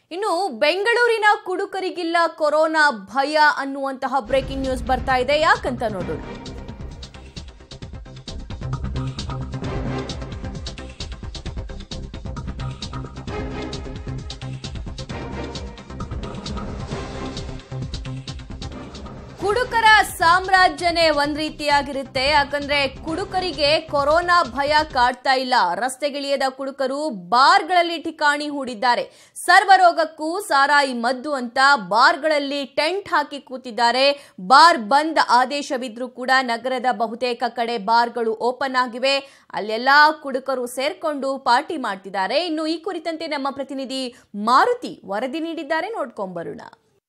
ಇನ್ನು ಬೆಂಗಳೂರಿನ ಕುಡುಕರಿಗಿಲ್ಲ ಕೊರೋನಾ ಭಯ ಅನ್ನುವಂತಹ ಬ್ರೇಕಿಂಗ್ ನ್ಯೂಸ್ ಬರ್ತಾ ಇದೆ ಯಾಕಂತ ನೋಡೋಣ ಕುಡುಕರ ಸಾಮ್ರಾಜ್ಯನೇ ಒಂದ್ ರೀತಿಯಾಗಿರುತ್ತೆ ಯಾಕಂದ್ರೆ ಕುಡುಕರಿಗೆ ಕೊರೋನಾ ಭಯ ಕಾಡ್ತಾ ಇಲ್ಲ ರಸ್ತೆಗಿಳಿಯದ ಕುಡುಕರು ಬಾರ್ಗಳಲ್ಲಿ ಠಿಕಾಣಿ ಹೂಡಿದ್ದಾರೆ ಸರ್ವರೋಗಕ್ಕೂ ಸಾರಾಯಿ ಮದ್ದು ಅಂತ ಬಾರ್ಗಳಲ್ಲಿ ಟೆಂಟ್ ಹಾಕಿ ಕೂತಿದ್ದಾರೆ ಬಾರ್ ಬಂದ್ ಆದೇಶವಿದ್ರೂ ಕೂಡ ನಗರದ ಬಹುತೇಕ ಕಡೆ ಬಾರ್ಗಳು ಓಪನ್ ಆಗಿವೆ ಅಲ್ಲೆಲ್ಲಾ ಕುಡುಕರು ಸೇರ್ಕೊಂಡು ಪಾರ್ಟಿ ಮಾಡ್ತಿದ್ದಾರೆ ಇನ್ನು ಈ ಕುರಿತಂತೆ ನಮ್ಮ ಪ್ರತಿನಿಧಿ ಮಾರುತಿ ವರದಿ ನೀಡಿದ್ದಾರೆ ನೋಡ್ಕೊಂಬರೋಣ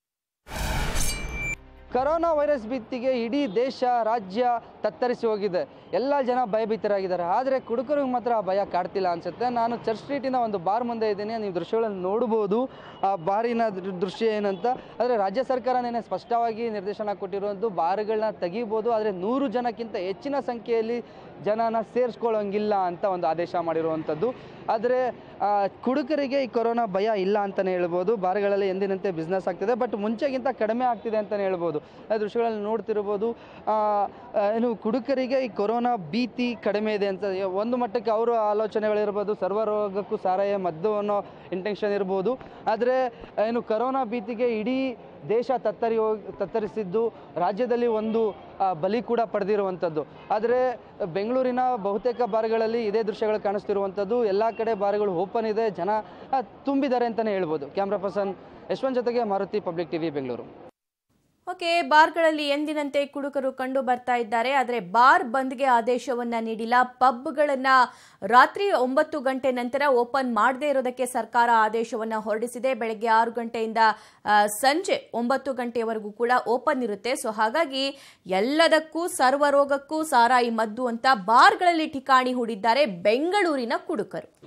ಕರೋನಾ ವೈರಸ್ ಭೀತಿಗೆ ಇಡೀ ದೇಶ ರಾಜ್ಯ ತತ್ತರಿಸಿ ಹೋಗಿದೆ ಎಲ್ಲ ಜನ ಭಯಭೀತರಾಗಿದ್ದಾರೆ ಆದರೆ ಕುಡುಕರಿಗೆ ಮಾತ್ರ ಆ ಭಯ ಕಾಡ್ತಿಲ್ಲ ಅನ್ಸುತ್ತೆ ನಾನು ಚರ್ಚ್ ಸ್ಟ್ರೀಟಿನ ಒಂದು ಬಾರ್ ಮುಂದೆ ಇದ್ದೀನಿ ನೀವು ದೃಶ್ಯಗಳನ್ನು ನೋಡ್ಬೋದು ಆ ಬಾರಿನ ದೃ- ದೃಶ್ಯ ಏನಂತ ಆದರೆ ರಾಜ್ಯ ಸರ್ಕಾರ ನೆನೆ ಸ್ಪಷ್ಟವಾಗಿ ನಿರ್ದೇಶನ ಕೊಟ್ಟಿರುವಂಥದ್ದು ಬಾರ್ಗಳನ್ನ ತೆಗಿಬೋದು ಆದರೆ ನೂರು ಜನಕ್ಕಿಂತ ಹೆಚ್ಚಿನ ಸಂಖ್ಯೆಯಲ್ಲಿ ಜನನ ಸೇರಿಸ್ಕೊಳ್ಳೋಂಗಿಲ್ಲ ಅಂತ ಒಂದು ಆದೇಶ ಮಾಡಿರುವಂಥದ್ದು ಆದರೆ ಆ, ಕುಡುಕರಿಗೆ ಈ ಕೊರೋನಾ ಭಯ ಇಲ್ಲ ಅಂತಲೇ ಹೇಳ್ಬೋದು ಬಾರ್ಗಳಲ್ಲಿ ಎಂದಿನಂತೆ ಬಿಸ್ನೆಸ್ ಆಗ್ತಿದೆ ಬಟ್ ಮುಂಚೆಗಿಂತ ಕಡಿಮೆ ಆಗ್ತಿದೆ ಅಂತಲೇ ಹೇಳ್ಬೋದು ಆ ದೃಶ್ಯಗಳಲ್ಲಿ ನೋಡ್ತಿರ್ಬೋದು ಆ, ಆ, ಏನು ಕುಡುಕರಿಗೆ ಈ ಕೊರೋನಾ ಭೀತಿ ಕಡಿಮೆ ಇದೆ ಅಂತ ಒಂದು ಮಟ್ಟಕ್ಕೆ ಅವರ ಆಲೋಚನೆಗಳಿರ್ಬೋದು ಸರ್ವರೋಗಕ್ಕೂ ಸಾರಾಯ ಮದ್ದು ಅನ್ನೋ ಇಂಟೆನ್ಷನ್ ಇರ್ಬೋದು ಆದರೆ ಏನು ಕೊರೋನಾ ಭೀತಿಗೆ ಇಡೀ ದೇಶ ತತ್ತರಿ ಹೋಗಿ ತತ್ತರಿಸಿದ್ದು ರಾಜ್ಯದಲ್ಲಿ ಒಂದು ಆ, ಬಲಿ ಕೂಡ ಪಡೆದಿರುವಂಥದ್ದು ಆದರೆ ಬೆಂಗಳೂರಿನ ಬಹುತೇಕ ಬಾರ್ಗಳಲ್ಲಿ ಇದೇ ದೃಶ್ಯಗಳು ಕಾಣಿಸ್ತಿರುವಂಥದ್ದು ಎಲ್ಲ ಕಡೆ ಬಾರ್ಗಳು ಓಪನ್ ಇದೆ ಜನ ಆ, ತುಂಬಿದ್ದಾರೆ ಅಂತಲೇ ಹೇಳ್ಬೋದು ಕ್ಯಾಮ್ರಾ ಪರ್ಸನ್ ಯಶವಂತ್ ಜೊತೆಗೆ Maruti public TV Bengaluru okay ಬಾರ್ಗಳಲ್ಲಿ ಎಂದಿನಂತೆ ಕುಡುಕರು ಕಂಡು ಬರ್ತಾ ಇದ್ದಾರೆ ಆದರೆ ಬಾರ್ ಬಂದ್ಗೆ ಆದೇಶವನ್ನ ನೀಡಿಲ್ಲ ಪಬ್ಗಳನ್ನ ರಾತ್ರಿ ಒಂಬತ್ತು ಗಂಟೆ ನಂತರ ಓಪನ್ ಮಾಡದೇ ಇರೋದಕ್ಕೆ ಸರ್ಕಾರ ಆದೇಶವನ್ನ ಹೊರಡಿಸಿದೆ ಬೆಳಗ್ಗೆ ಆರು ಗಂಟೆಯಿಂದ ಆ, ಸಂಜೆ ಒಂಬತ್ತು ಗಂಟೆಯವರೆಗೂ ಕೂಡ ಓಪನ್ ಇರುತ್ತೆ ಸೊ ಹಾಗಾಗಿ ಎಲ್ಲದಕ್ಕೂ ಸರ್ವರೋಗಕ್ಕೂ ಸಾರಾಯಿ ಮದ್ದು ಅಂತ ಬಾರ್ಗಳಲ್ಲಿ ಠಿಕಾಣಿ ಹೂಡಿದ್ದಾರೆ ಬೆಂಗಳೂರಿನ ಕುಡುಕರು